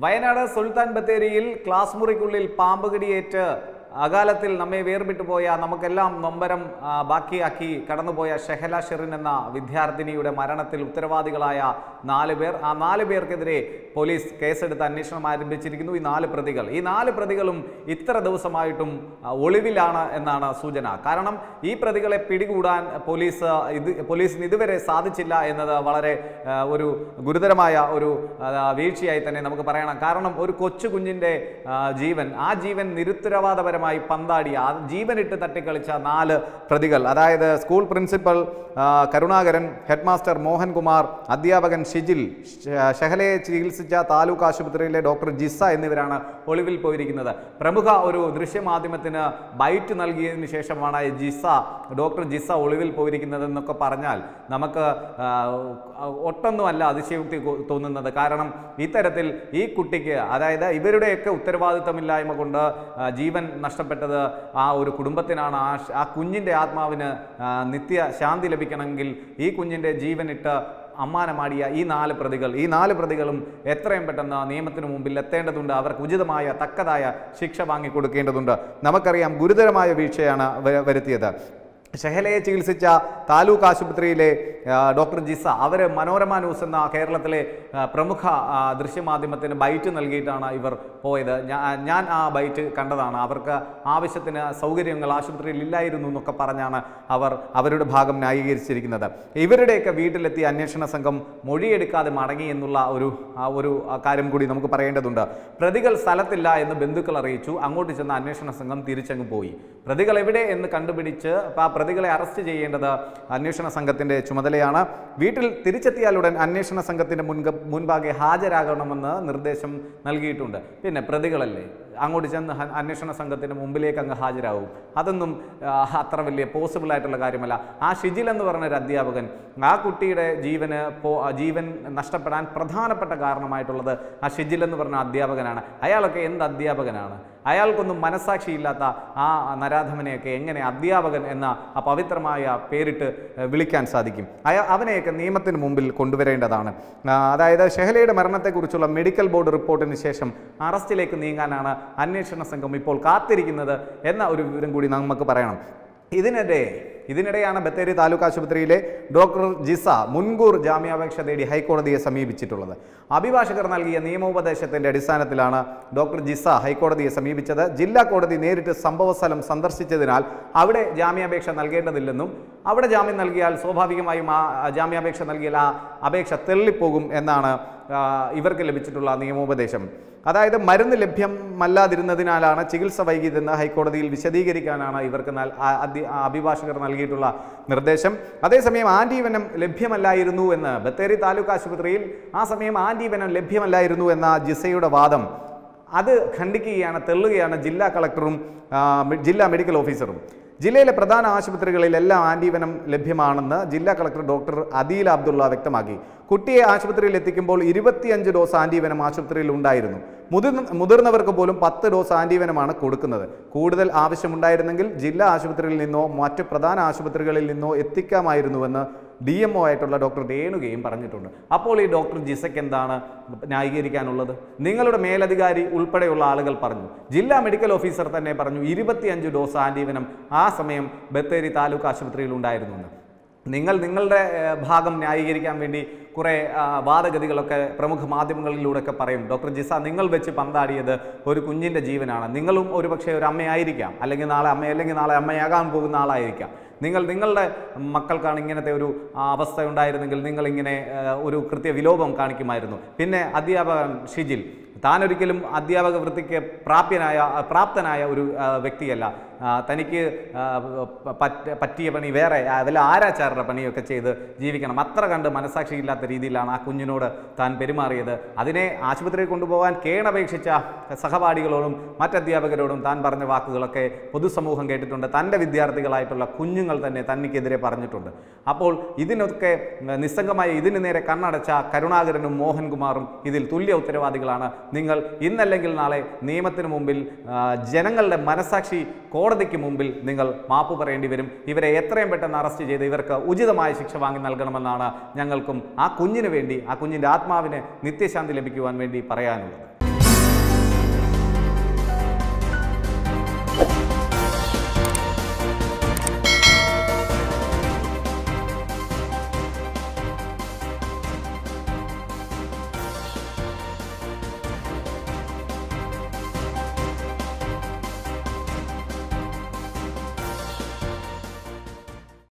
വയനാട് സുൽത്താൻ ബത്തേരിയിൽ ക്ലാസ് മുറിക്കുള്ളിൽ പാമ്പ് കടിയേറ്റ് അകാലത്തിൽ നമ്മെ വേർവിട്ടു പോയ നമുക്കെല്ലാം നൊമ്പരം ആ, ബാക്കിയാക്കി കടന്നുപോയ ഷെഹല ഷെറിൻ എന്ന വിദ്യാർത്ഥിനിയുടെ മരണത്തിൽ ഉത്തരവാദികളായ നാല് പേർ ആ നാല് പേർക്കെതിരെ പോലീസ് കേസെടുത്ത് അന്വേഷണം ആരംഭിച്ചിരിക്കുന്നു ഈ നാല് പ്രതികൾ ഈ നാല് പ്രതികളും ഇത്ര ദിവസമായിട്ടും ആ, ഒളിവിലാണ് എന്നാണ് സൂചന കാരണം ഈ പ്രതികളെ പിടികൂടാൻ പോലീസ് ഇത് പോലീസിന് ഇതുവരെ സാധിച്ചില്ല എന്നത് വളരെ ആ, ഒരു ഗുരുതരമായ ഒരു ആ, വീഴ്ചയായി തന്നെ നമുക്ക് പറയണം കാരണം ഒരു കൊച്ചു കുഞ്ഞിൻ്റെ ആ, ജീവൻ ആ ജീവൻ നിരുത്തരവാദപരമായി പന്താടിയ ആ ജീവനിട്ട് തട്ടിക്കളിച്ച നാല് പ്രതികൾ അതായത് സ്കൂൾ പ്രിൻസിപ്പൽ ആ, കരുണാകരൻ ഹെഡ്മാസ്റ്റർ മോഹൻകുമാർ അധ്യാപകൻ ഷിജിൽ ഷ- ഷെഹലയെ ചികിത്സിച്ച താലൂക്ക് ആശുപത്രിയിലെ ഡോക്ടർ ജിസ എന്നിവരാണ് ഒളിവിൽ പോയിരിക്കുന്നത് പ്രമുഖ ഒരു ദൃശ്യമാധ്യമത്തിന് ബൈറ്റ് നൽകിയതിനു ശേഷമാണ് ഈ ജിസ ഡോക്ടർ ജിസ ഒളിവിൽ പോയിരിക്കുന്നതെന്നൊക്കെ പറഞ്ഞാൽ നമുക്ക് ആ, ഒട്ടൊന്നുമല്ല അതിശയോക്തി കൊ- തോന്നുന്നത് കാരണം ഇത്തരത്തിൽ ഈ കുട്ടിക്ക് അതായത് ഇവരുടെയൊക്കെ ഉത്തരവാദിത്തമില്ലായ്മ കൊണ്ട് ആ, ജീവൻ നഷ്ടപ്പെട്ടത് ആ ഒരു കുടുംബത്തിനാണ് ആ ഷ്- ആ കുഞ്ഞിൻ്റെ ആത്മാവിന് ആ, നിത്യ ശാന്തി ലഭിക്കണമെങ്കിൽ ഈ കുഞ്ഞിൻ്റെ ജീവനിട്ട് അമ്മാനമാടിയ ഈ നാല് പ്രതികൾ ഈ നാല് പ്രതികളും എത്രയും പെട്ടെന്ന് നിയമത്തിന് മുമ്പിൽ എത്തേണ്ടതുണ്ട് അവർക്ക് ഉചിതമായ തക്കതായ ശിക്ഷ വാങ്ങിക്കൊടുക്കേണ്ടതുണ്ട് നമുക്കറിയാം ഗുരുതരമായ വീഴ്ചയാണ് വ- വരുത്തിയത് ഷെഹലയെ ചികിത്സിച്ച താലൂക്ക് ആശുപത്രിയിലെ ആ, ഡോക്ടർ ജിസ അവർ മനോരമ ന്യൂസ് എന്ന കേരളത്തിലെ ആ, പ്രമുഖ ആ, ദൃശ്യമാധ്യമത്തിന് ബൈറ്റ് നൽകിയിട്ടാണ് ഇവർ പോയത് ഞാ- ഞാൻ ആ ബൈറ്റ് കണ്ടതാണ് അവർക്ക് ആവശ്യത്തിന് സൗകര്യങ്ങൾ ആശുപത്രിയിൽ ഇല്ലായിരുന്നു എന്നൊക്കെ പറഞ്ഞാണ് അവർ അവരുടെ ഭാഗം ന്യായീകരിച്ചിരിക്കുന്നത് ഇവരുടെയൊക്കെ വീട്ടിലെത്തിയ അന്വേഷണ സംഘം മൊഴിയെടുക്കാതെ മടങ്ങി എന്നുള്ള ഒരു ആ ഒരു ആ, കാര്യം കൂടി നമുക്ക് പറയേണ്ടതുണ്ട് പ്രതികൾ സ്ഥലത്തില്ല എന്ന് ബന്ധുക്കൾ അറിയിച്ചു അങ്ങോട്ട് ചെന്ന അന്വേഷണ സംഘം തിരിച്ചങ്ങ് പോയി പ്രതികൾ എവിടെ എന്ന് കണ്ടുപിടിച്ച് ആ പ്രതികളെ അറസ്റ്റ് ചെയ്യേണ്ടത് അന്വേഷണ സംഘത്തിന്റെ ചുമതലയാണ് വീട്ടിൽ തിരിച്ചെത്തിയാലുടൻ അന്വേഷണ സംഘത്തിന്റെ മുൻക മുൻപാകെ ഹാജരാകണമെന്ന് നിർദ്ദേശം നൽകിയിട്ടുണ്ട് പിന്നെ പ്രതികളല്ലേ അങ്ങോട്ട് ചെന്ന് ഹ- അന്വേഷണ സംഘത്തിന് മുമ്പിലേക്ക് അങ്ങ് ഹാജരാകും അതൊന്നും ആ, അത്ര വലിയ പോസിബിൾ ആയിട്ടുള്ള കാര്യമല്ല ആ ഷിജിൽ എന്ന് പറഞ്ഞ ഒരു അധ്യാപകൻ ആ കുട്ടിയുടെ ജീവന് പോ ആ ജീവൻ നഷ്ടപ്പെടാൻ പ്രധാനപ്പെട്ട കാരണമായിട്ടുള്ളത് ആ ഷിജിൽ എന്ന് പറഞ്ഞ അധ്യാപകനാണ് അയാളൊക്കെ എന്ത് അധ്യാപകനാണ് അയാൾക്കൊന്നും മനസാക്ഷിയില്ലാത്ത ആ നരാധമനെയൊക്കെ എങ്ങനെ അധ്യാപകൻ എന്ന ആ പവിത്രമായ പേരിട്ട് ഏഹ്, വിളിക്കാൻ സാധിക്കും അയ അവനെയൊക്കെ നിയമത്തിന് മുമ്പിൽ കൊണ്ടുവരേണ്ടതാണ് ആ, അതായത് ഷെഹലയുടെ മരണത്തെക്കുറിച്ചുള്ള മെഡിക്കൽ ബോർഡ് റിപ്പോർട്ടിന് ശേഷം അറസ്റ്റിലേക്ക് നീങ്ങാനാണ് അന്വേഷണ സംഘം ഇപ്പോൾ കാത്തിരിക്കുന്നത് എന്ന ഒരു വിവരം കൂടി നമുക്ക് പറയണം ഇതിനിടെ ഇതിനിടെയാണ് ബത്തേരി താലൂക്ക് ആശുപത്രിയിലെ ഡോക്ടർ ജിസ മുൻകൂർ ജാമ്യാപേക്ഷ തേടി ഹൈക്കോടതിയെ സമീപിച്ചിട്ടുള്ളത് അഭിഭാഷകർ നൽകിയ നിയമോപദേശത്തിന്റെ അടിസ്ഥാനത്തിലാണ് ഡോക്ടർ ജിസ ഹൈക്കോടതിയെ സമീപിച്ചത് ജില്ലാ കോടതി നേരിട്ട് സംഭവസ്ഥലം സന്ദർശിച്ചതിനാൽ അവിടെ ജാമ്യാപേക്ഷ നൽകേണ്ടതില്ലെന്നും അവിടെ ജാമ്യം നൽകിയാൽ സ്വാഭാവികമായും ആ ജാമ്യാപേക്ഷ നൽകിയാൽ ആ അപേക്ഷ തെള്ളിപ്പോകും എന്നാണ് ആ, ഇവർക്ക് ലഭിച്ചിട്ടുള്ള നിയമോപദേശം അതായത് മരുന്ന് ലഭ്യമല്ലാതിരുന്നതിനാലാണ് ചികിത്സ വൈകിയതെന്ന് ഹൈക്കോടതിയിൽ വിശദീകരിക്കാനാണ് ഇവർക്ക് നൽ- ആ- അധി- ആ അഭിഭാഷകർ നൽകിയിട്ടുള്ള നിർദ്ദേശം അതേസമയം ആൻറ്റീവനം ലഭ്യമല്ലായിരുന്നു എന്ന് ബത്തേരി താലൂക്ക് ആശുപത്രിയിൽ ആ സമയം ആൻറ്റീവനം ലഭ്യമല്ലായിരുന്നു എന്ന ജിസയുടെ വാദം അത് ഖണ്ഡിക്കുകയാണ് തെള്ളുകയാണ് ജില്ലാ കളക്ടറും ആ, മെ- ജില്ലാ മെഡിക്കൽ ഓഫീസറും ജില്ലയിലെ പ്രധാന ആശുപത്രികളിലെല്ലാം ആൻറ്റീവനം ലഭ്യമാണെന്ന് ജില്ലാ കളക്ടർ ഡോക്ടർ അദീൽ അബ്ദുള്ള വ്യക്തമാക്കി കുട്ടിയെ ആശുപത്രിയിൽ എത്തിക്കുമ്പോൾ ഇരുപത്തിയഞ്ച് ഡോസ് ആൻറ്റീവനം ആശുപത്രിയിൽ ഉണ്ടായിരുന്നു മുതിർന്ന മുതിർന്നവർക്ക് പോലും പത്ത് ഡോസ് ആൻറ്റീവനമാണ് കൊടുക്കുന്നത് കൂടുതൽ ആവശ്യമുണ്ടായിരുന്നെങ്കിൽ ജില്ലാ ആശുപത്രിയിൽ നിന്നോ മറ്റ് പ്രധാന ആശുപത്രികളിൽ നിന്നോ എത്തിക്കാമായിരുന്നുവെന്ന് ഡി എം ഒ ആയിട്ടുള്ള ഡോക്ടർ രേണുകയും പറഞ്ഞിട്ടുണ്ട് അപ്പോൾ ഈ ഡോക്ടർ ജിസയ്ക്ക് എന്താണ് ന്യായീകരിക്കാനുള്ളത് നിങ്ങളുടെ മേലധികാരി ഉൾപ്പെടെയുള്ള ആളുകൾ പറഞ്ഞു ജില്ലാ മെഡിക്കൽ ഓഫീസർ തന്നെ പറഞ്ഞു ഇരുപത്തിയഞ്ച് ഡോസ് ആൻറ്റീവനം ആ സമയം ബത്തേരി താലൂക്ക് ആശുപത്രിയിൽ ഉണ്ടായിരുന്നു എന്ന് നിങ്ങൾ നിങ്ങളുടെ ഏഹ്, ഭാഗം ന്യായീകരിക്കാൻ വേണ്ടി കുറേ ആ, വാദഗതികളൊക്കെ പ്രമുഖ മാധ്യമങ്ങളിലൂടെയൊക്കെ പറയും ഡോക്ടർ ജിസ നിങ്ങൾ വെച്ച് പന്താടിയത് ഒരു കുഞ്ഞിൻ്റെ ജീവനാണ് നിങ്ങളും ഒരു പക്ഷേ ഒരു അമ്മയായിരിക്കാം അല്ലെങ്കിൽ നാളെ അമ്മ അല്ലെങ്കിൽ നാളെ അമ്മയാകാൻ പോകുന്ന ആളായിരിക്കാം നിങ്ങൾ നിങ്ങളുടെ മക്കൾക്കാണ് ഇങ്ങനത്തെ ഒരു ആ, അവസ്ഥ ഉണ്ടായിരുന്നെങ്കിൽ നിങ്ങൾ ഇങ്ങനെ ഏഹ്, ഒരു കൃത്യ വിലോപം കാണിക്കുമായിരുന്നു പിന്നെ അധ്യാപകൻ ഷിജിൽ താനൊരിക്കലും അധ്യാപക വൃത്തിക്ക് പ്രാപ്യനായ പ്രാപ്തനായ ഒരു ആ, വ്യക്തിയല്ല ആ, തനിക്ക് ആ, പറ്റ പറ്റിയ പണി വേറെ ആ, വല്ല ആരാച്ചാരുടെ പണിയൊക്കെ ചെയ്ത് ജീവിക്കണം അത്ര കണ്ട് മനസാക്ഷിയില്ലാത്ത രീതിയിലാണ് ആ കുഞ്ഞിനോട് താൻ പെരുമാറിയത് അതിനെ ആശുപത്രിയിൽ കൊണ്ടുപോകാൻ കേണപേക്ഷിച്ച സഹപാഠികളോടും മറ്റധ്യാപകരോടും താൻ പറഞ്ഞ വാക്കുകളൊക്കെ പൊതുസമൂഹം കേട്ടിട്ടുണ്ട് തൻ്റെ വിദ്യാർത്ഥികളായിട്ടുള്ള കുഞ്ഞുങ്ങൾ തന്നെ തനിക്കെതിരെ പറഞ്ഞിട്ടുണ്ട് അപ്പോൾ ഇതിനൊക്കെ നിസ്സംഗമായി ഇതിന് നേരെ കണ്ണടച്ച കരുണാകരനും മോഹൻകുമാറും ഇതിൽ തുല്യ ഉത്തരവാദികളാണ് നിങ്ങൾ ഇന്നല്ലെങ്കിൽ നാളെ നിയമത്തിന് മുമ്പിൽ ആ, ജനങ്ങളുടെ മനസാക്ഷി കോടതിക്ക് മുമ്പിൽ നിങ്ങൾ മാപ്പ് പറയേണ്ടി വരും ഇവരെ എത്രയും പെട്ടെന്ന് അറസ്റ്റ് ചെയ്ത് ഇവർക്ക് ഉചിതമായ ശിക്ഷ വാങ്ങി നൽകണമെന്നാണ് ഞങ്ങൾക്കും ആ കുഞ്ഞിന് വേണ്ടി ആ കുഞ്ഞിൻ്റെ ആത്മാവിന് നിത്യശാന്തി ലഭിക്കുവാൻ വേണ്ടി പറയാനുള്ളത്